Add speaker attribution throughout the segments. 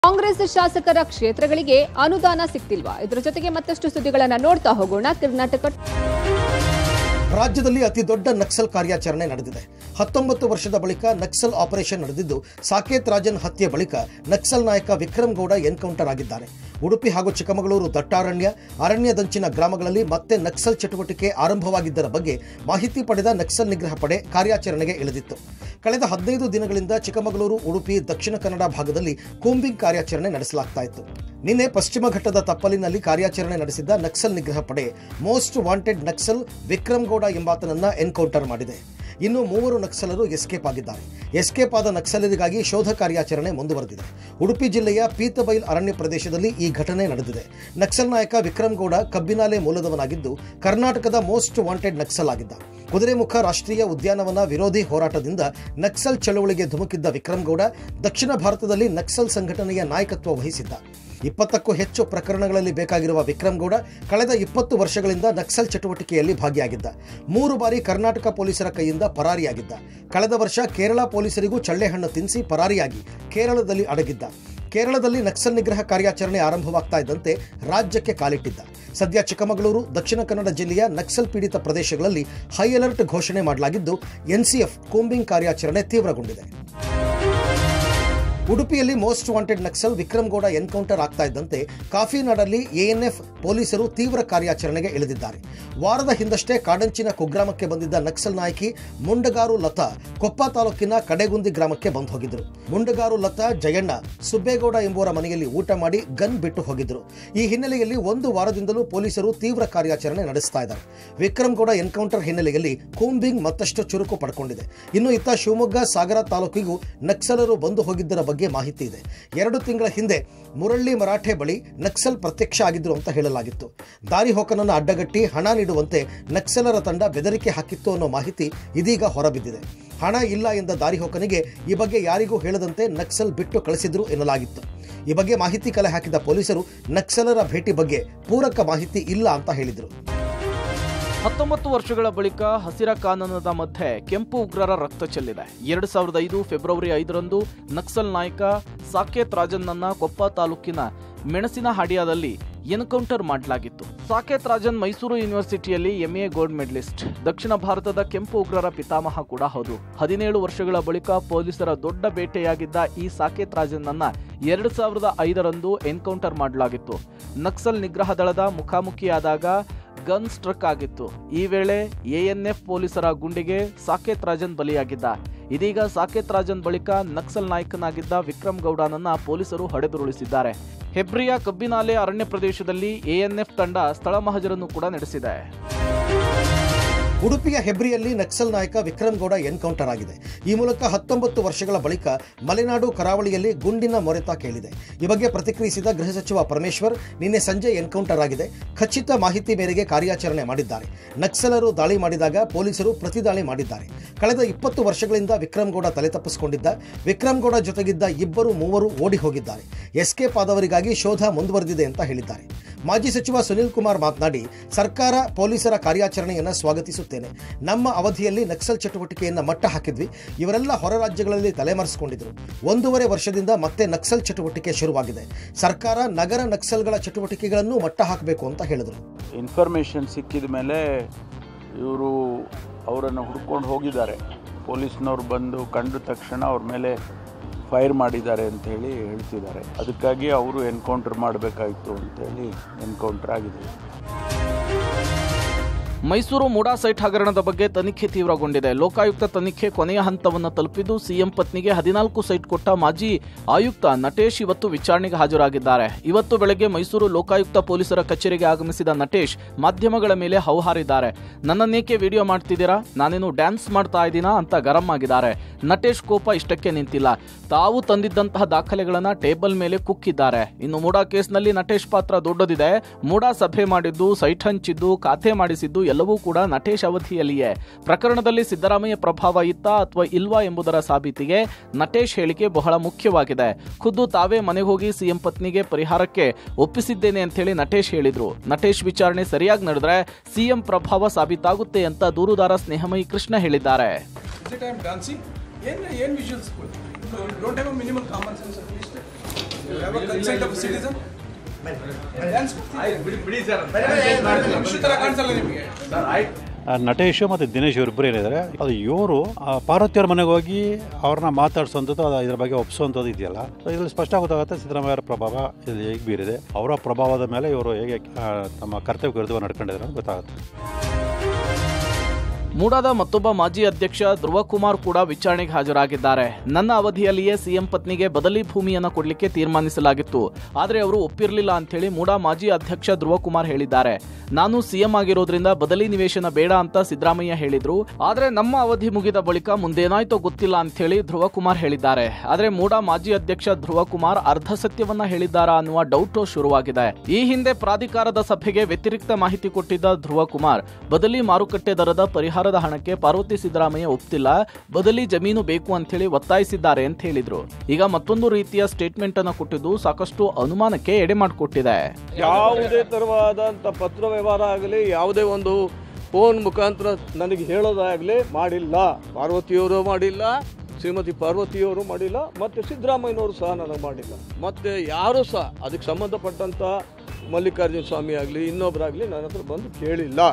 Speaker 1: ಕಾಂಗ್ರೆಸ್ ಶಾಸಕರ ಕ್ಷೇತ್ರಗಳಿಗೆ ಅನುದಾನ ಸಿಗ್ತಿಲ್ವಾ ಇದರ ಜೊತೆಗೆ ಮತ್ತಷ್ಟು ಸುದ್ದಿಗಳನ್ನ ನೋಡ್ತಾ ಹೋಗೋಣ ಕರ್ನಾಟಕ
Speaker 2: ರಾಜ್ಯದಲ್ಲಿ ಅತಿ ದೊಡ್ಡ ನಕ್ಸಲ್ ಕಾರ್ಯಾಚರಣೆ ನಡೆದಿದೆ ಹತ್ತೊಂಬತ್ತು ವರ್ಷದ ಬಳಿಕ ನಕ್ಸಲ್ ಆಪರೇಷನ್ ನಡೆದಿದ್ದು ಸಾಕೇತ್ ರಾಜನ್ ಹತ್ಯೆ ಬಳಿಕ ನಕ್ಸಲ್ ನಾಯಕ ವಿಕ್ರಮ್ ಗೌಡ ಎನ್ಕೌಂಟರ್ ಆಗಿದ್ದಾರೆ ಉಡುಪಿ ಹಾಗೂ ಚಿಕ್ಕಮಗಳೂರು ದಟ್ಟಾರಣ್ಯ ಅರಣ್ಯದಂಚಿನ ಗ್ರಾಮಗಳಲ್ಲಿ ಮತ್ತೆ ನಕ್ಸಲ್ ಚಟುವಟಿಕೆ ಆರಂಭವಾಗಿದ್ದರ ಬಗ್ಗೆ ಮಾಹಿತಿ ಪಡೆದ ನಕ್ಸಲ್ ನಿಗ್ರಹ ಪಡೆ ಕಾರ್ಯಾಚರಣೆಗೆ ಇಳಿದಿತ್ತು ಕಳೆದ ಹದಿನೈದು ದಿನಗಳಿಂದ ಚಿಕ್ಕಮಗಳೂರು ಉಡುಪಿ ದಕ್ಷಿಣ ಕನ್ನಡ ಭಾಗದಲ್ಲಿ ಕೂಂಬಿಂಗ್ ಕಾರ್ಯಾಚರಣೆ ನಡೆಸಲಾಗ್ತಾ ಇತ್ತು ನಿನ್ನೆ ಪಶ್ಚಿಮ ಘಟ್ಟದ ತಪ್ಪಲಿನಲ್ಲಿ ಕಾರ್ಯಾಚರಣೆ ನಡೆಸಿದ್ದ ನಕ್ಸಲ್ ನಿಗ್ರಹ ಪಡೆ ಮೋಸ್ಟ್ ವಾಂಟೆಡ್ ನಕ್ಸಲ್ ವಿಕ್ರಮ್ ಗೌಡ ಎಂಬಾತನನ್ನ ಎನ್ಕೌಂಟರ್ ಮಾಡಿದೆ ಇನ್ನು ಮೂವರು ನಕ್ಸಲರು ಎಸ್ಕೇಪ್ ಆಗಿದ್ದಾರೆ ಎಸ್ಕೇಪ್ ಆದ ನಕ್ಸಲರಿಗಾಗಿ ಶೋಧ ಕಾರ್ಯಾಚರಣೆ ಮುಂದುವರೆದಿದೆ ಉಡುಪಿ ಜಿಲ್ಲೆಯ ಪೀತಬೈಲ್ ಅರಣ್ಯ ಪ್ರದೇಶದಲ್ಲಿ ಈ ಘಟನೆ ನಡೆದಿದೆ ನಕ್ಸಲ್ ನಾಯಕ ವಿಕ್ರಮ್ ಗೌಡ ಕಬ್ಬಿನಾಲೆ ಮೂಲದವನಾಗಿದ್ದು ಕರ್ನಾಟಕದ ಮೋಸ್ಟ್ ವಾಂಟೆಡ್ ನಕ್ಸಲ್ ಆಗಿದ್ದ ಕುದುರೆಮುಖ ರಾಷ್ಟ್ರೀಯ ಉದ್ಯಾನವನ ವಿರೋಧಿ ಹೋರಾಟದಿಂದ ನಕ್ಸಲ್ ಚಳವಳಿಗೆ ಧುಮುಕಿದ್ದ ವಿಕ್ರಮ್ ಗೌಡ ದಕ್ಷಿಣ ಭಾರತದಲ್ಲಿ ನಕ್ಸಲ್ ಸಂಘಟನೆಯ ನಾಯಕತ್ವ ವಹಿಸಿದ್ದ ಇಪ್ಪತ್ತಕ್ಕೂ ಹೆಚ್ಚು ಪ್ರಕರಣಗಳಲ್ಲಿ ಬೇಕಾಗಿರುವ ವಿಕ್ರಮ್ ಗೌಡ ಕಳೆದ ಇಪ್ಪತ್ತು ವರ್ಷಗಳಿಂದ ನಕ್ಸಲ್ ಚಟುವಟಿಕೆಯಲ್ಲಿ ಭಾಗಿಯಾಗಿದ್ದ ಮೂರು ಬಾರಿ ಕರ್ನಾಟಕ ಪೊಲೀಸರ ಕೈಯಿಂದ ಪರಾರಿಯಾಗಿದ್ದ ಕಳೆದ ವರ್ಷ ಕೇರಳ ಪೊಲೀಸರಿಗೂ ಚಳ್ಳೆಹಣ್ಣು ತಿನ್ನಿಸಿ ಪರಾರಿಯಾಗಿ ಕೇರಳದಲ್ಲಿ ಅಡಗಿದ್ದ ಕೇರಳದಲ್ಲಿ ನಕ್ಸಲ್ ನಿಗ್ರಹ ಕಾರ್ಯಾಚರಣೆ ಆರಂಭವಾಗ್ತಾ ಇದ್ದಂತೆ ರಾಜ್ಯಕ್ಕೆ ಕಾಲಿಟ್ಟಿದ್ದ ಸದ್ಯ ಚಿಕ್ಕಮಗಳೂರು ದಕ್ಷಿಣ ಕನ್ನಡ ಜಿಲ್ಲೆಯ ನಕ್ಸಲ್ ಪೀಡಿತ ಪ್ರದೇಶಗಳಲ್ಲಿ ಹೈ ಅಲರ್ಟ್ ಘೋಷಣೆ ಮಾಡಲಾಗಿದ್ದು ಎನ್ಸಿಎಫ್ ಕೂಂಬಿಂಗ್ ಕಾರ್ಯಾಚರಣೆ ತೀವ್ರಗೊಂಡಿದೆ ಉಡುಪಿಯಲ್ಲಿ most wanted naxal Vikram Gowda encounter ಆಗ್ತಾ ಇದ್ದಂತೆ ಕಾಫಿನಾಡಲ್ಲಿ ಎಎನ್ಎಫ್ ಪೊಲೀಸರು ತೀವ್ರ ಕಾರ್ಯಾಚರಣೆಗೆ ಇಳಿದಿದ್ದಾರೆ ವಾರದ ಹಿಂದಷ್ಟೇ ಕಾಡಂಚಿನ ಕುಗ್ರಾಮಕ್ಕೆ ಬಂದಿದ್ದ ನಕ್ಸಲ್ ನಾಯಕಿ ಮುಂಡಗಾರು ಲತಾ ಕೊಪ್ಪ ತಾಲೂಕಿನ ಕಡೆಗುಂದಿ ಗ್ರಾಮಕ್ಕೆ ಬಂದು ಹೋಗಿದ್ರು ಮುಂಡಗಾರು ಲತಾ ಜಯಣ್ಣ ಸುಬ್ಬೇಗೌಡ ಎಂಬುವರ ಮನೆಯಲ್ಲಿ ಊಟ ಮಾಡಿ ಗನ್ ಬಿಟ್ಟು ಹೋಗಿದ್ರು ಈ ಹಿನ್ನೆಲೆಯಲ್ಲಿ ಒಂದು ವಾರದಿಂದಲೂ ಪೊಲೀಸರು ತೀವ್ರ ಕಾರ್ಯಾಚರಣೆ ನಡೆಸ್ತಾ ಇದ್ದಾರೆ ವಿಕ್ರಮ್ ಗೌಡ ಎನ್ಕೌಂಟರ್ ಹಿನ್ನೆಲೆಯಲ್ಲಿ ಕೂಂಬಿಂಗ್ ಮತ್ತಷ್ಟು ಚುರುಕು ಪಡ್ಕೊಂಡಿದೆ ಇನ್ನು ಇತ್ತ ಶಿವಮೊಗ್ಗ ಸಾಗರ ತಾಲೂಕಿಗೂ ನಕ್ಸಲರು ಬಂದು ಹೋಗಿದ್ದರ ಬಗ್ಗೆ ಮಾಹಿತಿ ಇದೆ ಎರಡು ತಿಂಗಳ ಹಿಂದೆ ಮುರಳ್ಳಿ ಮರಾಠೆ ಬಳಿ ನಕ್ಸಲ್ ಪ್ರತ್ಯಕ್ಷ ಆಗಿದ್ರು ಅಂತ ಹೇಳಲಾಗಿತ್ತು ದಾರಿ ಹೋಕನನ್ನು ಅಡ್ಡಗಟ್ಟಿ ಹಣ ನೀಡುವಂತೆ ನಕ್ಸಲರ ತಂಡ ಬೆದರಿಕೆ ಹಾಕಿತ್ತು ಅನ್ನೋ ಮಾಹಿತಿ ಇದೀಗ ಹೊರಬಿದ್ದಿದೆ ಹಣ ಇಲ್ಲ ಎಂದ ದಾರಿಹೋಕನಿಗೆ ಈ ಬಗ್ಗೆ ಯಾರಿಗೂ ಹೇಳದಂತೆ ನಕ್ಸಲ್ ಬಿಟ್ಟು ಕಳಿಸಿದ್ರು ಎನ್ನಲಾಗಿತ್ತು ಈ ಬಗ್ಗೆ ಮಾಹಿತಿ ಕಲೆ ಹಾಕಿದ ಪೊಲೀಸರು ನಕ್ಸಲರ ಭೇಟಿ ಬಗ್ಗೆ ಪೂರಕ ಮಾಹಿತಿ ಇಲ್ಲ ಅಂತ ಹೇಳಿದರು
Speaker 3: ಹತ್ತೊಂಬತ್ತು ವರ್ಷಗಳ ಬಳಿಕ ಹಸಿರ ಕಾನೂನದ ಮಧ್ಯೆ ಕೆಂಪು ಉಗ್ರರ ರಕ್ತ ಚೆಲ್ಲಿದೆ ಎರಡು ಸಾವಿರದ ಐದು ಫೆಬ್ರವರಿ ಐದರಂದು ನಕ್ಸಲ್ ನಾಯಕ ಸಾಕೇತ್ ರಾಜನ್ನನ್ನ ಕೊಪ್ಪ ತಾಲೂಕಿನ ಮೆಣಸಿನ ಹಾಡಿಯಾದಲ್ಲಿ ಎನ್ಕೌಂಟರ್ ಮಾಡಲಾಗಿತ್ತು ಸಾಕೇತ್ ರಾಜನ್ ಮೈಸೂರು ಯೂನಿವರ್ಸಿಟಿಯಲ್ಲಿ ಎಂಎ ಗೋಲ್ಡ್ ಮೆಡಲಿಸ್ಟ್ ದಕ್ಷಿಣ ಭಾರತದ ಕೆಂಪು ಉಗ್ರರ ಪಿತಾಮಹ ಕೂಡ ಹೌದು ಹದಿನೇಳು ವರ್ಷಗಳ ಬಳಿಕ ಪೊಲೀಸರ ದೊಡ್ಡ ಬೇಟೆಯಾಗಿದ್ದ ಈ ಸಾಕೇತ್ ರಾಜನ್ನನ್ನ ಎರಡು ಸಾವಿರದ ಐದರಂದು ಎನ್ಕೌಂಟರ್ ಮಾಡಲಾಗಿತ್ತು ನಕ್ಸಲ್ ನಿಗ್ರಹ ದಳದ ಮುಖಾಮುಖಿಯಾದಾಗ ಗನ್ ಸ್ಟ್ರಕ್ ಆಗಿತ್ತು ಈ ವೇಳೆ ಎಎನ್ಎಫ್ ಪೊಲೀಸರ ಗುಂಡಿಗೆ ಸಾಕೇತ್ ರಾಜನ್ ಬಲಿಯಾಗಿದ್ದ ಇದೀಗ ಸಾಕೇತ್ ರಾಜನ್ ಬಳಿಕ ನಕ್ಸಲ್ ನಾಯಕನಾಗಿದ್ದ ವಿಕ್ರಮ್ ಗೌಡನನ್ನ ಪೊಲೀಸರು ಹೊಡೆದುರುಳಿಸಿದ್ದಾರೆ ಹೆಬ್ರಿಯ ಕಬ್ಬಿನಾಲೆ ಅರಣ್ಯ ಪ್ರದೇಶದಲ್ಲಿ ಎಎನ್ಎಫ್ ತಂಡ ಸ್ಥಳ ಮಹಜರನ್ನು ಕೂಡ ನಡೆಸಿದೆ
Speaker 2: ಉಡುಪಿಯ ಹೆಬ್ರಿಯಲ್ಲಿ ನಕ್ಸಲ್ ನಾಯಕ ವಿಕ್ರಮ್ ಗೌಡ ಎನ್ಕೌಂಟರ್ ಆಗಿದೆ ಈ ಮೂಲಕ ಹತ್ತೊಂಬತ್ತು ವರ್ಷಗಳ ಬಳಿಕ ಮಲೆನಾಡು ಕರಾವಳಿಯಲ್ಲಿ ಗುಂಡಿನ ಮೊರೆತ ಕೇಳಿದೆ ಈ ಬಗ್ಗೆ ಪ್ರತಿಕ್ರಿಯಿಸಿದ ಗೃಹ ಸಚಿವ ಪರಮೇಶ್ವರ್ ನಿನ್ನೆ ಸಂಜೆ ಎನ್ಕೌಂಟರ್ ಆಗಿದೆ ಖಚಿತ ಮಾಹಿತಿ ಮೇರೆಗೆ ಕಾರ್ಯಾಚರಣೆ ಮಾಡಿದ್ದಾರೆ ನಕ್ಸಲರು ದಾಳಿ ಮಾಡಿದಾಗ ಪೊಲೀಸರು ಪ್ರತಿದಾಳಿ ಮಾಡಿದ್ದಾರೆ ಕಳೆದ ಇಪ್ಪತ್ತು ವರ್ಷಗಳಿಂದ ವಿಕ್ರಮ್ ಗೌಡ ತಲೆ ತಪ್ಪಿಸಿಕೊಂಡಿದ್ದ ವಿಕ್ರಮ್ ಗೌಡ ಜೊತೆಗಿದ್ದ ಇಬ್ಬರು ಮೂವರು ಓಡಿ ಹೋಗಿದ್ದಾರೆ ಎಸ್ಕೇಪ್ ಆದವರಿಗಾಗಿ ಶೋಧ ಮುಂದುವರೆದಿದೆ ಅಂತ ಹೇಳಿದ್ದಾರೆ ಮಾಜಿ ಸಚಿವ ಸುನಿಲ್ ಕುಮಾರ್ ಮಾತನಾಡಿ ಸರ್ಕಾರ ಪೊಲೀಸರ ಕಾರ್ಯಾಚರಣೆಯನ್ನು ಸ್ವಾಗತಿಸುತ್ತೇನೆ ನಮ್ಮ ಅವಧಿಯಲ್ಲಿ ನಕ್ಸಲ್ ಚಟುವಟಿಕೆಯನ್ನು ಮಟ್ಟ ಹಾಕಿದ್ವಿ ಇವರೆಲ್ಲ ಹೊರ ರಾಜ್ಯಗಳಲ್ಲಿ ತಲೆಮರೆಸಿಕೊಂಡಿದ್ರು ಒಂದೂವರೆ ವರ್ಷದಿಂದ ಮತ್ತೆ ನಕ್ಸಲ್ ಚಟುವಟಿಕೆ ಶುರುವಾಗಿದೆ ಸರ್ಕಾರ ನಗರ ನಕ್ಸಲ್ಗಳ ಚಟುವಟಿಕೆಗಳನ್ನು ಮಟ್ಟ ಹಾಕಬೇಕು ಅಂತ ಹೇಳಿದರು
Speaker 4: ಇನ್ಫಾರ್ಮೇಷನ್ ಸಿಕ್ಕಿದ ಮೇಲೆ ಇವರು ಅವರನ್ನು ಹುಡ್ಕೊಂಡು ಹೋಗಿದ್ದಾರೆ ಪೊಲೀಸ್ನವ್ರು ಬಂದು ಕಂಡ ತಕ್ಷಣ ಅವ್ರ ಮೇಲೆ ಫೈರ್ ಮಾಡಿದ್ದಾರೆ ಅಂತೇಳಿ ಹೇಳ್ತಿದ್ದಾರೆ ಅದಕ್ಕಾಗಿ ಅವರು ಎನ್ಕೌಂಟರ್ ಮಾಡಬೇಕಾಯಿತು ಅಂತೇಳಿ ಎನ್ಕೌಂಟರ್ ಆಗಿದೆ
Speaker 3: ಮೈಸೂರು ಮೂಡಾ ಸೈಟ್ ಹಗರಣದ ಬಗ್ಗೆ ತನಿಖೆ ತೀವ್ರಗೊಂಡಿದೆ ಲೋಕಾಯುಕ್ತ ತನಿಖೆ ಕೊನೆಯ ಹಂತವನ್ನು ತಲುಪಿದ್ದು ಸಿಎಂ ಪತ್ನಿಗೆ ಹದಿನಾಲ್ಕು ಸೈಟ್ ಕೊಟ್ಟ ಮಾಜಿ ಆಯುಕ್ತ ನಟೇಶ್ ಇವತ್ತು ವಿಚಾರಣೆಗೆ ಹಾಜರಾಗಿದ್ದಾರೆ ಇವತ್ತು ಬೆಳಗ್ಗೆ ಮೈಸೂರು ಲೋಕಾಯುಕ್ತ ಪೊಲೀಸರ ಕಚೇರಿಗೆ ಆಗಮಿಸಿದ ನಟೇಶ್ ಮಾಧ್ಯಮಗಳ ಮೇಲೆ ಹೌಹಾರಿದ್ದಾರೆ ನನ್ನನ್ನೇಕೆ ವಿಡಿಯೋ ಮಾಡ್ತಿದ್ದೀರಾ ನಾನೇನು ಡ್ಯಾನ್ಸ್ ಮಾಡ್ತಾ ಇದ್ದೀನಾ ಅಂತ ಗರಂ ಆಗಿದ್ದಾರೆ ನಟೇಶ್ ಕೋಪ ಇಷ್ಟಕ್ಕೆ ನಿಂತಿಲ್ಲ ತಾವು ತಂದಿದ್ದಂತಹ ದಾಖಲೆಗಳನ್ನ ಟೇಬಲ್ ಮೇಲೆ ಕುಕ್ಕಿದ್ದಾರೆ ಇನ್ನು ಮೂಡಾ ಕೇಸ್ನಲ್ಲಿ ನಟೇಶ್ ಪಾತ್ರ ದೊಡ್ಡದಿದೆ ಮೂಡಾ ಸಭೆ ಮಾಡಿದ್ದು ಸೈಟ್ ಹಂಚಿದ್ದು ಖಾತೆ ಮಾಡಿಸಿದ್ದು ಎಲ್ಲವೂ ಕೂಡ ನಟೇಶ್ ಅವಧಿಯಲ್ಲಿಯೇ ಪ್ರಕರಣದಲ್ಲಿ ಸಿದ್ದರಾಮಯ್ಯ ಪ್ರಭಾವ ಇತ್ತ ಅಥವಾ ಇಲ್ವಾ ಎಂಬುದರ ಸಾಬೀತಿಗೆ ನಟೇಶ್ ಹೇಳಿಕೆ ಬಹಳ ಮುಖ್ಯವಾಗಿದೆ ಖುದ್ದು ತಾವೇ ಮನೆಗೆ ಹೋಗಿ ಸಿಎಂ ಪತ್ನಿಗೆ ಪರಿಹಾರಕ್ಕೆ ಒಪ್ಪಿಸಿದ್ದೇನೆ ಅಂತ ಹೇಳಿ ನಟೇಶ್ ಹೇಳಿದ್ರು ನಟೇಶ್ ವಿಚಾರಣೆ ಸರಿಯಾಗಿ ನಡೆದ್ರೆ ಸಿಎಂ ಪ್ರಭಾವ ಸಾಬೀತಾಗುತ್ತೆ ಅಂತ ದೂರುದಾರ ಸ್ನೇಹಮಯಿ ಕೃಷ್ಣ ಹೇಳಿದ್ದಾರೆ
Speaker 5: Is it I'm dancing? ಏನು ಏನು visuals don't have a minimum common sense at least have a consent of a citizen? ಮನುಷ್ಯ ಥರ ಕಾಣಿಸಲ್ಲ ನಿಮಗೆ
Speaker 6: ಆ ನಟೇಶ್ ಮತ್ತು ದಿನೇಶ್ ಇವರಿಬ್ಬರು ಏನಿದ್ದಾರೆ ಅದು ಇವರು ಪಾರ್ವತಿಯವ್ರ ಮನೆಗೆ ಹೋಗಿ ಅವ್ರನ್ನ ಮಾತಾಡ್ಸೋಂಥದ್ದು ಅದು ಇದ್ರ ಬಗ್ಗೆ ಒಪ್ಸೋಂಥದ್ದು ಇದೆಯಲ್ಲ ಸೊ ಇದರಲ್ಲಿ ಸ್ಪಷ್ಟ ಗೊತ್ತಾಗುತ್ತೆ ಸಿದ್ದರಾಮಯ್ಯರ ಪ್ರಭಾವ ಇಲ್ಲಿ ಹೇಗೆ ಬೀರಿದೆ ಅವರ ಪ್ರಭಾವದ ಮೇಲೆ ಇವರು ಹೇಗೆ ಆ, ತಮ್ಮ ಕರ್ತವ್ಯ ವಿರುದ್ಧವಾಗಿ ನಡ್ಕೊಂಡಿದ್ದಾರೆ ಅಂತ ಗೊತ್ತಾಗುತ್ತೆ
Speaker 3: ಮೂಡಾದ ಮತ್ತೊಬ್ಬ ಮಾಜಿ ಅಧ್ಯಕ್ಷ ಧ್ರುವಕುಮಾರ್ ಕೂಡ ವಿಚಾರಣೆಗೆ ಹಾಜರಾಗಿದ್ದಾರೆ ನನ್ನ ಅವಧಿಯಲ್ಲಿಯೇ ಸಿಎಂ ಪತ್ನಿಗೆ ಬದಲಿ ಭೂಮಿಯನ್ನು ಕೊಡಲಿಕ್ಕೆ ತೀರ್ಮಾನಿಸಲಾಗಿತ್ತು ಆದರೆ ಅವರು ಒಪ್ಪಿರಲಿಲ್ಲ ಅಂತೇಳಿ ಮೂಡಾ ಮಾಜಿ ಅಧ್ಯಕ್ಷ ಧ್ರುವಕುಮಾರ್ ಹೇಳಿದ್ದಾರೆ ನಾನು ಸಿಎಂ ಆಗಿರೋದ್ರಿಂದ ಬದಲಿ ನಿವೇಶನ ಬೇಡ ಅಂತ ಸಿದ್ದರಾಮಯ್ಯ ಹೇಳಿದ್ರು ಆದರೆ ನಮ್ಮ ಅವಧಿ ಮುಗಿದ ಬಳಿಕ ಮುಂದೇನಾಯ್ತೋ ಗೊತ್ತಿಲ್ಲ ಅಂತೇಳಿ ಧ್ರುವಕುಮಾರ್ ಹೇಳಿದ್ದಾರೆ ಆದರೆ ಮೂಡಾ ಮಾಜಿ ಅಧ್ಯಕ್ಷ ಧ್ರುವಕುಮಾರ್ ಅರ್ಧ ಸತ್ಯವನ್ನ ಹೇಳಿದ್ದಾರಾ ಅನ್ನುವ ಡೌಟ್ ಶುರುವಾಗಿದೆ ಈ ಹಿಂದೆ ಪ್ರಾಧಿಕಾರದ ಸಭೆಗೆ ವ್ಯತಿರಿಕ್ತ ಮಾಹಿತಿ ಕೊಟ್ಟಿದ್ದ ಧ್ರುವಕುಮಾರ್ ಬದಲಿ ಮಾರುಕಟ್ಟೆ ದರದ ಪರಿಹಾರದ ಹಣಕ್ಕೆ ಪಾರ್ವತಿ ಸಿದ್ದರಾಮಯ್ಯ ಒಪ್ತಿಲ್ಲ ಬದಲಿ ಜಮೀನು ಬೇಕು ಅಂತೇಳಿ ಒತ್ತಾಯಿಸಿದ್ದಾರೆ ಅಂತ ಹೇಳಿದ್ರು ಈಗ ಮತ್ತೊಂದು ರೀತಿಯ ಸ್ಟೇಟ್ಮೆಂಟ್ ಅನ್ನು ಕೊಟ್ಟಿದ್ದು ಸಾಕಷ್ಟು ಅನುಮಾನಕ್ಕೆ ಎಡೆ ಮಾಡಿಕೊಟ್ಟಿದೆ
Speaker 7: ಯಾವುದೇ ತರವಾದಂಥ ಪತ್ರ ವ್ಯವಹಾರ ಆಗಲಿ ಯಾವುದೇ ಒಂದು ಫೋನ್ ಮುಖಾಂತರ ನನಗೆ ಹೇಳೋದಾಗಲಿ ಮಾಡಿಲ್ಲ ಪಾರ್ವತಿಯವರು ಮಾಡಿಲ್ಲ ಶ್ರೀಮತಿ ಪಾರ್ವತಿಯವರು ಮಾಡಿಲ್ಲ ಮತ್ತು ಸಿದ್ದರಾಮಯ್ಯನವರು ಸಹ ನನಗೆ ಮಾಡಿಲ್ಲ ಮತ್ತು ಯಾರೂ ಸಹ ಅದಕ್ಕೆ ಸಂಬಂಧಪಟ್ಟಂಥ ಮಲ್ಲಿಕಾರ್ಜುನ ಸ್ವಾಮಿ ಆಗಲಿ ಇನ್ನೊಬ್ಬರಾಗಲಿ ನನ್ನ ಹತ್ರ ಬಂದು ಕೇಳಿಲ್ಲ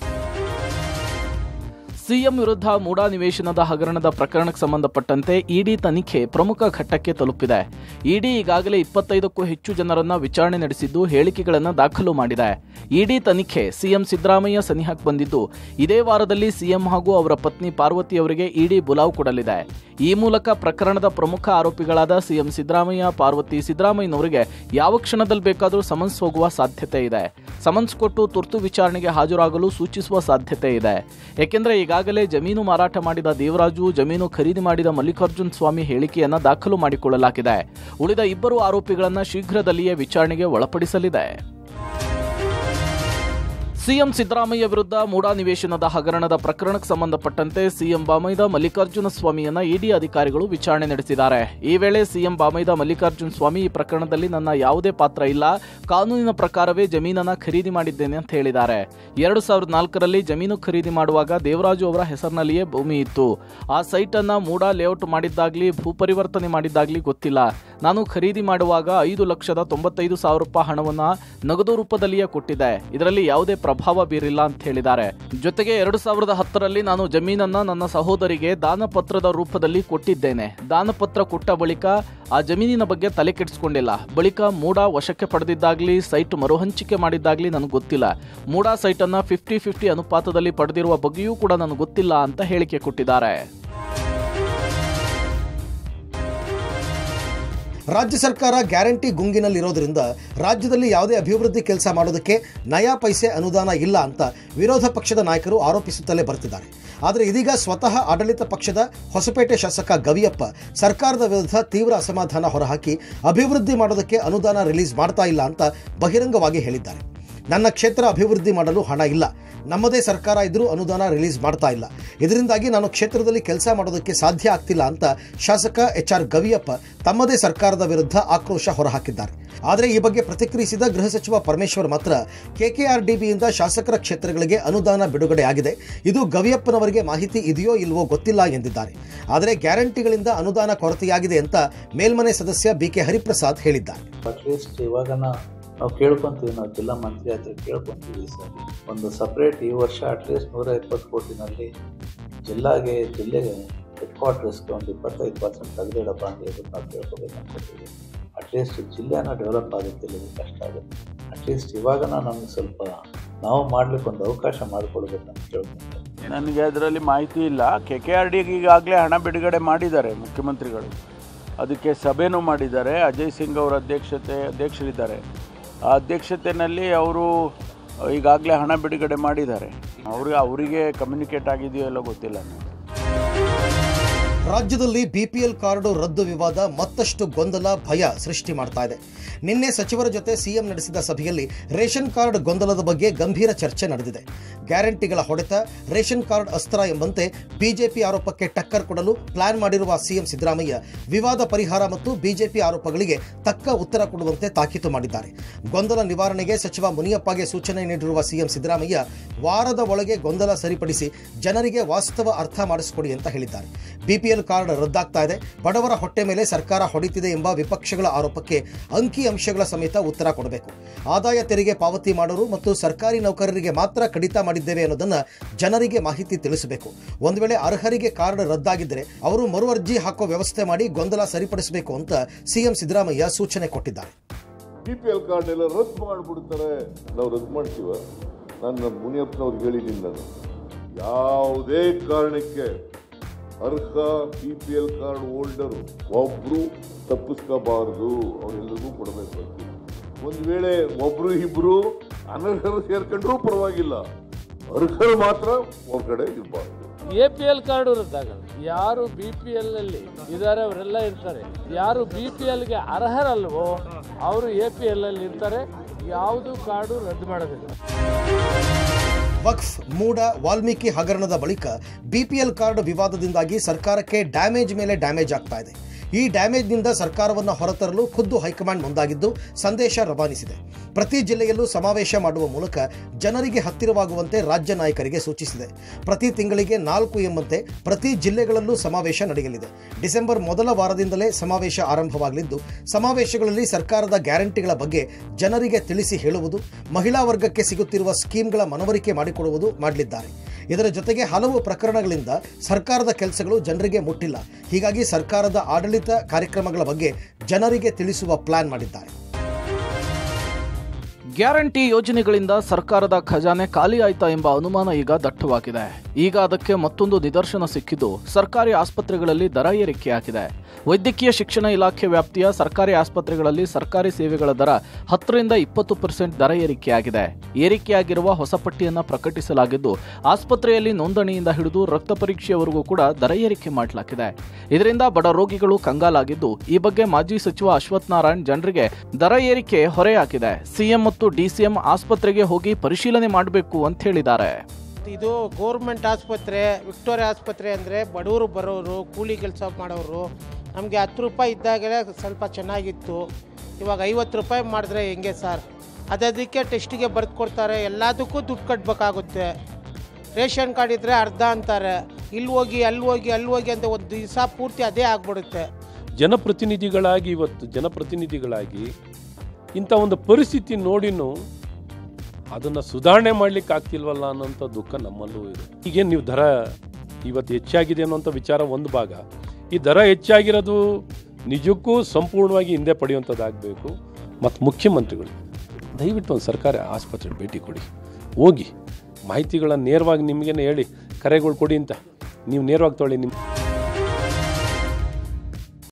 Speaker 3: ಸಿಎಂ ವಿರುದ್ಧ ಮೂಡಾ ನಿವೇಶನದ ಹಗರಣದ ಪ್ರಕರಣಕ್ಕೆ ಸಂಬಂಧಪಟ್ಟಂತೆ ಇಡಿ ತನಿಖೆ ಪ್ರಮುಖ ಘಟ್ಟಕ್ಕೆ ತಲುಪಿದೆ ಇಡಿ ಈಗಾಗಲೇ ಇಪ್ಪತ್ತೈದಕ್ಕೂ ಹೆಚ್ಚು ಜನರನ್ನ ವಿಚಾರಣೆ ನಡೆಸಿದ್ದು ಹೇಳಿಕೆಗಳನ್ನು ದಾಖಲು ಮಾಡಿದೆ ಇಡಿ ತನಿಖೆ ಸಿಎಂ ಸಿದ್ದರಾಮಯ್ಯ ಸನಿಹಕ್ಕೆ ಬಂದಿದ್ದು ಇದೇ ವಾರದಲ್ಲಿ ಸಿಎಂ ಹಾಗೂ ಅವರ ಪತ್ನಿ ಪಾರ್ವತಿ ಅವರಿಗೆ ಇಡಿ ಬುಲಾವ್ ಕೊಡಲಿದೆ ಈ ಮೂಲಕ ಪ್ರಕರಣದ ಪ್ರಮುಖ ಆರೋಪಿಗಳಾದ ಸಿಎಂ ಸಿದ್ದರಾಮಯ್ಯ ಪಾರ್ವತಿ ಸಿದ್ದರಾಮಯ್ಯನವರಿಗೆ ಯಾವ ಕ್ಷಣದಲ್ಲಿ ಬೇಕಾದರೂ ಸಮನ್ಸ್ ಹೋಗುವ ಸಾಧ್ಯತೆ ಇದೆ ಸಮನ್ಸ್ ಕೊಟ್ಟು ತುರ್ತು ವಿಚಾರಣೆಗೆ ಹಾಜರಾಗಲು ಸೂಚಿಸುವ ಸಾಧ್ಯತೆ ಇದೆ ಏಕೆಂದರೆ ಈಗಾಗಲೇ ಜಮೀನು ಮಾರಾಟ ಮಾಡಿದ ದೇವರಾಜು ಜಮೀನು ಖರೀದಿ ಮಾಡಿದ ಮಲ್ಲಿಕಾರ್ಜುನ್ ಸ್ವಾಮಿ ಹೇಳಿಕೆಯನ್ನ ದಾಖಲು ಮಾಡಿಕೊಳ್ಳಲಾಗಿದೆ ಉಳಿದ ಇಬ್ಬರು ಆರೋಪಿಗಳನ್ನ ಶೀಘ್ರದಲ್ಲಿಯೇ ವಿಚಾರಣೆಗೆ ಒಳಪಡಿಸಲಿದೆ ಸಿಎಂ ಸಿದ್ದರಾಮಯ್ಯ ವಿರುದ್ಧ ಮೂಡಾ ನಿವೇಶನದ ಹಗರಣದ ಪ್ರಕರಣಕ್ಕೆ ಸಂಬಂಧಪಟ್ಟಂತೆ ಸಿಎಂ ಬಾಮೈದ ಮಲ್ಲಿಕಾರ್ಜುನ ಸ್ವಾಮಿಯನ್ನ ಇಡಿ ಅಧಿಕಾರಿಗಳು ವಿಚಾರಣೆ ನಡೆಸಿದ್ದಾರೆ ಈ ವೇಳೆ ಸಿಎಂ ಬಾಮೈದ ಮಲ್ಲಿಕಾರ್ಜುನ ಸ್ವಾಮಿ ಈ ಪ್ರಕರಣದಲ್ಲಿ ನನ್ನ ಯಾವುದೇ ಪಾತ್ರ ಇಲ್ಲ ಕಾನೂನಿನ ಪ್ರಕಾರವೇ ಜಮೀನನ್ನ ಖರೀದಿ ಮಾಡಿದ್ದೇನೆ ಅಂತ ಹೇಳಿದ್ದಾರೆ ಎರಡು ಸಾವಿರದ ನಾಲ್ಕರಲ್ಲಿ ಜಮೀನು ಖರೀದಿ ಮಾಡುವಾಗ ದೇವರಾಜು ಅವರ ಹೆಸರಿನಲ್ಲಿಯೇ ಭೂಮಿ ಇತ್ತು ಆ ಸೈಟ್ ಅನ್ನ ಮೂಡಾ ಲೇಔಟ್ ಮಾಡಿದ್ದಾಗ್ಲಿ ಭೂ ಪರಿವರ್ತನೆ ಮಾಡಿದ್ದಾಗ್ಲಿ ಗೊತ್ತಿಲ್ಲ ನಾನು ಖರೀದಿ ಮಾಡುವಾಗ ಐದು ಲಕ್ಷದ ತೊಂಬತ್ತೈದು ಸಾವಿರ ರೂಪಾಯಿ ಹಣವನ್ನ ನಗದು ರೂಪದಲ್ಲಿಯೇ ಕೊಟ್ಟಿದ್ದೆ ಇದರಲ್ಲಿ ಯಾವುದೇ ಪ್ರಭಾವ ಬೀರಿಲ್ಲ ಅಂತ ಹೇಳಿದ್ದಾರೆ ಜೊತೆಗೆ ಎರಡು ಸಾವಿರದ ಹತ್ತರಲ್ಲಿ ನಾನು ಜಮೀನನ್ನ ನನ್ನ ಸಹೋದರಿಗೆ ದಾನಪತ್ರದ ರೂಪದಲ್ಲಿ ಕೊಟ್ಟಿದ್ದೇನೆ ದಾನಪತ್ರ ಕೊಟ್ಟ ಬಳಿಕ ಆ ಜಮೀನಿನ ಬಗ್ಗೆ ತಲೆ ಕೆಡಿಸ್ಕೊಂಡಿಲ್ಲ ಬಳಿಕ ಮೂಡಾ ವಶಕ್ಕೆ ಪಡೆದಿದ್ದಾಗ್ಲಿ ಸೈಟ್ ಮರುಹಂಚಿಕೆ ಮಾಡಿದ್ದಾಗ್ಲಿ ನನಗೆ ಗೊತ್ತಿಲ್ಲ ಮೂಡಾ ಸೈಟ್ ಅನ್ನ ಫಿಫ್ಟಿ ಫಿಫ್ಟಿ ಅನುಪಾತದಲ್ಲಿ ಪಡೆದಿರುವ ಬಗ್ಗೆಯೂ ಕೂಡ ನನಗೆ ಗೊತ್ತಿಲ್ಲ ಅಂತ ಹೇಳಿಕೆ ಕೊಟ್ಟಿದ್ದಾರೆ
Speaker 2: ರಾಜ್ಯ ಸರ್ಕಾರ ಗ್ಯಾರಂಟಿ ಗುಂಗಿನಲ್ಲಿರೋದ್ರಿಂದ ರಾಜ್ಯದಲ್ಲಿ ಯಾವುದೇ ಅಭಿವೃದ್ಧಿ ಕೆಲಸ ಮಾಡೋದಕ್ಕೆ ನಯಾ ಪೈಸೆ ಅನುದಾನ ಇಲ್ಲ ಅಂತ ವಿರೋಧ ಪಕ್ಷದ ನಾಯಕರು ಆರೋಪಿಸುತ್ತಲೇ ಬರ್ತಿದ್ದಾರೆ ಆದರೆ ಇದೀಗ ಸ್ವತಃ ಆಡಳಿತ ಪಕ್ಷದ ಹೊಸಪೇಟೆ ಶಾಸಕ ಗವಿಯಪ್ಪ ಸರ್ಕಾರದ ವಿರುದ್ಧ ತೀವ್ರ ಅಸಮಾಧಾನ ಹೊರಹಾಕಿ ಅಭಿವೃದ್ಧಿ ಮಾಡೋದಕ್ಕೆ ಅನುದಾನ ರಿಲೀಸ್ ಮಾಡ್ತಾ ಇಲ್ಲ ಅಂತ ಬಹಿರಂಗವಾಗಿ ಹೇಳಿದ್ದಾರೆ ನನ್ನ ಕ್ಷೇತ್ರ ಅಭಿವೃದ್ಧಿ ಮಾಡಲು ಹಣ ಇಲ್ಲ ನಮ್ಮದೇ ಸರ್ಕಾರ ಇದ್ರೂ ಅನುದಾನ ರಿಲೀಸ್ ಮಾಡ್ತಾ ಇಲ್ಲ ಇದರಿಂದಾಗಿ ನಾನು ಕ್ಷೇತ್ರದಲ್ಲಿ ಕೆಲಸ ಮಾಡೋದಕ್ಕೆ ಸಾಧ್ಯ ಆಗ್ತಿಲ್ಲ ಅಂತ ಶಾಸಕ ಎಚ್ ಆರ್ ಗವಿಯಪ್ಪ ತಮ್ಮದೇ ಸರ್ಕಾರದ ವಿರುದ್ಧ ಆಕ್ರೋಶ ಹೊರಹಾಕಿದ್ದಾರೆ ಆದರೆ ಈ ಬಗ್ಗೆ ಪ್ರತಿಕ್ರಿಯಿಸಿದ ಗೃಹ ಸಚಿವ ಪರಮೇಶ್ವರ್ ಮಾತ್ರ ಕೆಕೆಆರ್ಡಿಬಿಯಿಂದ ಶಾಸಕರ ಕ್ಷೇತ್ರಗಳಿಗೆ ಅನುದಾನ ಬಿಡುಗಡೆ ಆಗಿದೆ ಇದು ಗವಿಯಪ್ಪನವರಿಗೆ ಮಾಹಿತಿ ಇದೆಯೋ ಇಲ್ವೋ ಗೊತ್ತಿಲ್ಲ ಎಂದಿದ್ದಾರೆ ಆದರೆ ಗ್ಯಾರಂಟಿಗಳಿಂದ ಅನುದಾನ ಕೊರತೆಯಾಗಿದೆ ಅಂತ ಮೇಲ್ಮನೆ ಸದಸ್ಯ ಬಿಕೆ ಹರಿಪ್ರಸಾದ್ ಹೇಳಿದ್ದಾರೆ
Speaker 8: ಅಟ್ಲೀಸ್ಟ್ ಇವಾಗ ನಾವು ಕೇಳ್ಕೊಂತೀವಿ ನಾವು ಜಿಲ್ಲಾ ಮಂತ್ರಿ ಹತ್ರ ಕೇಳ್ಕೊಂತೀವಿ ಸರ್ ಒಂದು ಸಪ್ರೇಟ್ ಈ ವರ್ಷ ಅಟ್ಲೀಸ್ಟ್ ನೂರ ಇಪ್ಪತ್ತು ಕೋಟಿನಲ್ಲಿ ಜಿಲ್ಲಾಗೆ ಜಿಲ್ಲೆಗೆ ಹೆಡ್ ಕ್ವಾರ್ಟರ್ಸ್ಗೆ ಒಂದು ಇಪ್ಪತ್ತೈದು ಪರ್ಸೆಂಟ್ ತೆಗೆದಿಡಪ್ಪ ಅಂತ ಹೇಳ್ಬಿಟ್ಟು ನಾವು ಕೇಳ್ಕೊಬೇಕು ಅನ್ಕೋತೀವಿ ಅಟ್ಲೀಸ್ಟ್ ಜಿಲ್ಲೆನ ಡೆವಲಪ್ ಆಗುತ್ತೆ ಇಲ್ಲಿ ಕಷ್ಟ ಆಗುತ್ತೆ ಅಟ್ಲೀಸ್ಟ್ ಇವಾಗ ನಮ್ಗೆ ಸ್ವಲ್ಪ ನಾವು ಮಾಡ್ಲಿಕ್ಕೆ ಒಂದು ಅವಕಾಶ ಮಾಡಿಕೊಡ್ಬೇಕಂತ ಕೇಳ್ಕೊಂತಾರೆ
Speaker 4: ನನಗೆ ಅದರಲ್ಲಿ ಮಾಹಿತಿ ಇಲ್ಲ ಕೆ ಕೆ ಆರ್ ಡಿಗೆ ಈಗಾಗಲೇ ಹಣ ಬಿಡುಗಡೆ ಮಾಡಿದ್ದಾರೆ ಮುಖ್ಯಮಂತ್ರಿಗಳು ಅದಕ್ಕೆ ಸಭೆನೂ ಮಾಡಿದ್ದಾರೆ ಅಜಯ್ ಸಿಂಗ್ ಅವರ ಅಧ್ಯಕ್ಷತೆ ಅಧ್ಯಕ್ಷರಿದ್ದಾರೆ ಆ ಅಧ್ಯಕ್ಷತೆಯಲ್ಲಿ ಅವರು ಈಗಾಗಲೇ ಹಣ ಬಿಡುಗಡೆ ಮಾಡಿದ್ದಾರೆ ಅವ್ರಿಗೆ ಅವರಿಗೆ ಕಮ್ಯುನಿಕೇಟ್ ಆಗಿದೆಯೋ ಎಲ್ಲೋ ಗೊತ್ತಿಲ್ಲ ನನಗೆ
Speaker 2: ರಾಜ್ಯದಲ್ಲಿ ಬಿಪಿಎಲ್ ಕಾರ್ಡು ರದ್ದು ವಿವಾದ ಮತ್ತಷ್ಟು ಗೊಂದಲ ಭಯ ಸೃಷ್ಟಿ ಮಾಡ್ತಾ ಇದೆ ನಿನ್ನೆ ಸಚಿವರ ಜೊತೆ ಸಿಎಂ ನಡೆಸಿದ ಸಭೆಯಲ್ಲಿ ರೇಷನ್ ಕಾರ್ಡ್ ಗೊಂದಲದ ಬಗ್ಗೆ ಗಂಭೀರ ಚರ್ಚೆ ನಡೆದಿದೆ ಗ್ಯಾರಂಟಿಗಳ ಹೊಡೆತ ರೇಷನ್ ಕಾರ್ಡ್ ಅಸ್ತ್ರ ಎಂಬಂತೆ ಬಿಜೆಪಿ ಆರೋಪಕ್ಕೆ ಟಕ್ಕರ್ ಕೊಡಲು ಪ್ಲಾನ್ ಮಾಡಿರುವ ಸಿಎಂ ಸಿದ್ದರಾಮಯ್ಯ ವಿವಾದ ಪರಿಹಾರ ಮತ್ತು ಬಿಜೆಪಿ ಆರೋಪಗಳಿಗೆ ತಕ್ಕ ಉತ್ತರ ಕೊಡುವಂತೆ ತಾಕೀತು ಮಾಡಿದ್ದಾರೆ ಗೊಂದಲ ನಿವಾರಣೆಗೆ ಸಚಿವ ಮುನಿಯಪ್ಪಗೆ ಸೂಚನೆ ನೀಡಿರುವ ಸಿಎಂ ಸಿದ್ದರಾಮಯ್ಯ ವಾರದ ಒಳಗೆ ಗೊಂದಲ ಸರಿಪಡಿಸಿ ಜನರಿಗೆ ವಾಸ್ತವ ಅರ್ಥ ಮಾಡಿಸಿಕೊಡಿ ಅಂತ ಹೇಳಿದ್ದಾರೆ ಬಿಪಿಎಲ್ ಬಿಪಿಎಲ್ ಕಾರ್ಡ್ ರದ್ದಾಗ್ತಾ ಇದೆ ಬಡವರ ಹೊಟ್ಟೆ ಮೇಲೆ ಸರ್ಕಾರ ಹೊಡಿತಿದೆ ಎಂಬ ವಿಪಕ್ಷಗಳ ಆರೋಪಕ್ಕೆ ಅಂಕಿ ಅಂಶಗಳ ಸಮೇತ ಉತ್ತರ ಕೊಡಬೇಕು ಆದಾಯ ತೆರಿಗೆ ಪಾವತಿ ಮಾಡೋರು ಮತ್ತು ಸರ್ಕಾರಿ ನೌಕರರಿಗೆ ಮಾತ್ರ ಕಡಿತ ಮಾಡಿದ್ದೇವೆ ಅನ್ನೋದನ್ನ ಜನರಿಗೆ ಮಾಹಿತಿ ತಿಳಿಸಬೇಕು ಒಂದು ವೇಳೆ ಅರ್ಹರಿಗೆ ಕಾರ್ಡ್ ರದ್ದಾಗಿದ್ದರೆ ಅವರು ಮರು ಅರ್ಜಿ ಹಾಕೋ ವ್ಯವಸ್ಥೆ ಮಾಡಿ ಗೊಂದಲ ಸರಿಪಡಿಸಬೇಕು ಅಂತ ಸಿಎಂ ಸಿದ್ದರಾಮಯ್ಯ ಸೂಚನೆ ಕೊಟ್ಟಿದ್ದಾರೆ
Speaker 9: ಬಿ ಪಿ ಎಲ್ ಕಾರ್ಡ್ ಎಲ್ಲ ರದ್ದು ಮಾಡಿಬಿಡ್ತಾರೆ ನಾವು ರದ್ದು ಮಾಡ್ತೀವ ನಾನು ಮುನಿಯಪ್ಪನವ್ರಿಗೆ ಹೇಳಿದ್ದೀನಿ ನಾನು ಯಾವುದೇ ಕಾರಣಕ್ಕೆ ಅರ್ಹ B P L card holder ಒಬ್ರು ತಪ್ಪಿಸ್ಕೋಬಾರ್ದು ಅವರೆಲ್ಲರಿಗೂ ಕೊಡಬೇಕು ಒಂದು ವೇಳೆ ಒಬ್ರು ಇಬ್ರು ಅನರ್ಹರು ಸೇರ್ಕೊಂಡ್ರೂ ಪರವಾಗಿಲ್ಲ ಅರ್ಹರು ಮಾತ್ರ ಹೊರಗಡೆ ಇರಬಾರ್ದು
Speaker 10: ಎ ಪಿ ಎಲ್ ಕಾರ್ಡು ರದ್ದಾಗಲ್ಲ ಯಾರು ಬಿ ಪಿ ಎಲ್ ಅಲ್ಲಿ ಇದ್ದಾರೆ ಅವರೆಲ್ಲ ಇರ್ತಾರೆ ಯಾರು ಬಿ ಪಿ ಎಲ್ಗೆ ಅರ್ಹರಲ್ವೋ ಅವರು ಎ ಪಿ ಎಲ್ ಅಲ್ಲಿ ಇರ್ತಾರೆ ಯಾವುದು ಕಾರ್ಡು ರದ್ದು ಮಾಡೋದಿಲ್ಲ
Speaker 2: ವಕ್ಫ್ ಮೂಡ ವಾಲ್ಮೀಕಿ ಹಗರಣದ ಬಳಿಕ ಬಿಪಿಎಲ್ ಕಾರ್ಡ್ ವಿವಾದದಿಂದಾಗಿ ಸರ್ಕಾರಕ್ಕೆ ಡ್ಯಾಮೇಜ್ ಮೇಲೆ ಡ್ಯಾಮೇಜ್ ಆಗ್ತಾ ಇದೆ ಈ ಡ್ಯಾಮೇಜ್ನಿಂದ ಸರ್ಕಾರವನ್ನು ಹೊರತರಲು ಖುದ್ದು ಹೈಕಮಾಂಡ್ ಮುಂದಾಗಿದ್ದು ಸಂದೇಶ ರವಾನಿಸಿದೆ ಪ್ರತಿ ಜಿಲ್ಲೆಯಲ್ಲೂ ಸಮಾವೇಶ ಮಾಡುವ ಮೂಲಕ ಜನರಿಗೆ ಹತ್ತಿರವಾಗುವಂತೆ ರಾಜ್ಯ ನಾಯಕರಿಗೆ ಸೂಚಿಸಿದೆ ಪ್ರತಿ ತಿಂಗಳಿಗೆ ನಾಲ್ಕು ಎಂಬಂತೆ ಪ್ರತಿ ಜಿಲ್ಲೆಗಳಲ್ಲೂ ಸಮಾವೇಶ ನಡೆಯಲಿದೆ ಡಿಸೆಂಬರ್ ಮೊದಲ ವಾರದಿಂದಲೇ ಸಮಾವೇಶ ಆರಂಭವಾಗಲಿದ್ದು ಸಮಾವೇಶಗಳಲ್ಲಿ ಸರ್ಕಾರದ ಗ್ಯಾರಂಟಿಗಳ ಬಗ್ಗೆ ಜನರಿಗೆ ತಿಳಿಸಿ ಹೇಳುವುದು ಮಹಿಳಾ ವರ್ಗಕ್ಕೆ ಸಿಗುತ್ತಿರುವ ಸ್ಕೀಮ್ಗಳ ಮನವರಿಕೆ ಮಾಡಿಕೊಡುವುದು ಮಾಡಲಿದ್ದಾರೆ ಇದರ ಜೊತೆಗೆ ಹಲವು ಪ್ರಕರಣಗಳಿಂದ ಸರ್ಕಾರದ ಕೆಲಸಗಳು ಜನರಿಗೆ ಮುಟ್ಟಿಲ್ಲ ಹೀಗಾಗಿ ಸರ್ಕಾರದ ಆಡಳಿತ ಕಾರ್ಯಕ್ರಮಗಳ ಬಗ್ಗೆ ಜನರಿಗೆ ತಿಳಿಸುವ ಪ್ಲಾನ್ ಮಾಡಿದ್ದಾರೆ
Speaker 3: ಗ್ಯಾರಂಟಿ ಯೋಜನೆಗಳಿಂದ ಸರ್ಕಾರದ ಖಜಾನೆ ಖಾಲಿ ಆಯ್ತಾ ಎಂಬ ಅನುಮಾನ ಈಗ ದಟ್ಟವಾಗಿದೆ ಈಗ ಅದಕ್ಕೆ ಮತ್ತೊಂದು ನಿದರ್ಶನ ಸಿಕ್ಕಿದ್ದು ಸರ್ಕಾರಿ ಆಸ್ಪತ್ರೆಗಳಲ್ಲಿ ದರ ಏರಿಕೆಯಾಗಿದೆ ವೈದ್ಯಕೀಯ ಶಿಕ್ಷಣ ಇಲಾಖೆ ವ್ಯಾಪ್ತಿಯ ಸರ್ಕಾರಿ ಆಸ್ಪತ್ರೆಗಳಲ್ಲಿ ಸರ್ಕಾರಿ ಸೇವೆಗಳ ದರ ಹತ್ತರಿಂದ ಇಪ್ಪತ್ತು ಪರ್ಸೆಂಟ್ ದರ ಏರಿಕೆಯಾಗಿದೆ ಏರಿಕೆಯಾಗಿರುವ ಹೊಸ ಪಟ್ಟಿಯನ್ನು ಪ್ರಕಟಿಸಲಾಗಿದ್ದು ಆಸ್ಪತ್ರೆಯಲ್ಲಿ ನೋಂದಣಿಯಿಂದ ಹಿಡಿದು ರಕ್ತ ಪರೀಕ್ಷೆಯವರೆಗೂ ಕೂಡ ದರ ಏರಿಕೆ ಮಾಡಲಾಗಿದೆ ಇದರಿಂದ ಬಡ ರೋಗಿಗಳು ಕಂಗಾಲಾಗಿದ್ದು ಈ ಬಗ್ಗೆ ಮಾಜಿ ಸಚಿವ ಅಶ್ವಥ್ ನಾರಾಯಣ್ ಜನರಿಗೆ ದರ ಏರಿಕೆ ಹೊರೆಯಾಗಿದೆ ಸಿಎಂ ಮತ್ತು ಡಿಸಿಎಂ ಆಸ್ಪತ್ರೆಗೆ ಹೋಗಿ ಪರಿಶೀಲನೆ ಮಾಡಬೇಕು ಅಂತ ಹೇಳಿದ್ದಾರೆ
Speaker 11: ಇದು ಗೌರ್ಮೆಂಟ್ ಆಸ್ಪತ್ರೆ ವಿಕ್ಟೋರಿಯಾ ಆಸ್ಪತ್ರೆ ಅಂದರೆ ಬಡವರು ಬರೋರು ಕೂಲಿ ಕೆಲಸ ಮಾಡೋರು ನಮಗೆ ಹತ್ತು ರೂಪಾಯಿ ಇದ್ದಾಗಲೇ ಸ್ವಲ್ಪ ಚೆನ್ನಾಗಿತ್ತು ಇವಾಗ ಐವತ್ತು ರೂಪಾಯಿ ಮಾಡಿದ್ರೆ ಹೆಂಗೆ ಸರ್ ಅದಕ್ಕೆ ಟೆಸ್ಟಿಗೆ ಬರೆದು ಕೊಡ್ತಾರೆ ಎಲ್ಲದಕ್ಕೂ ದುಡ್ಡು ಕಟ್ಟಬೇಕಾಗುತ್ತೆ ರೇಷನ್ ಕಾರ್ಡ್ ಇದ್ದರೆ ಅರ್ಧ ಅಂತಾರೆ ಇಲ್ಲಿ ಹೋಗಿ ಅಲ್ಲಿ ಹೋಗಿ ಅಲ್ಲಿ ಹೋಗಿ ಅಂತ ಒಂದು ದಿವಸ ಪೂರ್ತಿ ಅದೇ ಆಗ್ಬಿಡುತ್ತೆ
Speaker 12: ಜನಪ್ರತಿನಿಧಿಗಳಾಗಿ ಇವತ್ತು ಜನಪ್ರತಿನಿಧಿಗಳಾಗಿ ಇಂಥ ಒಂದು ಪರಿಸ್ಥಿತಿ ನೋಡಿನೂ ಅದನ್ನು ಸುಧಾರಣೆ ಮಾಡ್ಲಿಕ್ಕೆ ಆಗ್ತಿಲ್ವಲ್ಲ ಅನ್ನೋಂಥ ದುಃಖ ನಮ್ಮಲ್ಲೂ ಇದೆ ಹೀಗೆ ನೀವು ದರ ಇವತ್ತು ಹೆಚ್ಚಾಗಿದೆ ಅನ್ನೋಂಥ ವಿಚಾರ ಒಂದು ಭಾಗ ಈ ದರ ಹೆಚ್ಚಾಗಿರೋದು ನಿಜಕ್ಕೂ ಸಂಪೂರ್ಣವಾಗಿ ಹಿಂದೆ ಪಡೆಯುವಂಥದ್ದಾಗಬೇಕು ಮತ್ತು ಮುಖ್ಯಮಂತ್ರಿಗಳು ದಯವಿಟ್ಟು ಒಂದು ಸರ್ಕಾರಿ ಆಸ್ಪತ್ರೆ ಭೇಟಿ ಕೊಡಿ ಹೋಗಿ ಮಾಹಿತಿಗಳನ್ನು ನೇರವಾಗಿ ನಿಮಗೇನೆ ಹೇಳಿ ಕರೆಗಳು ಕೊಡಿ ಅಂತ ನೀವು ನೇರವಾಗಿ ತೊಗೊಳ್ಳಿ ನಿಮ್ಮ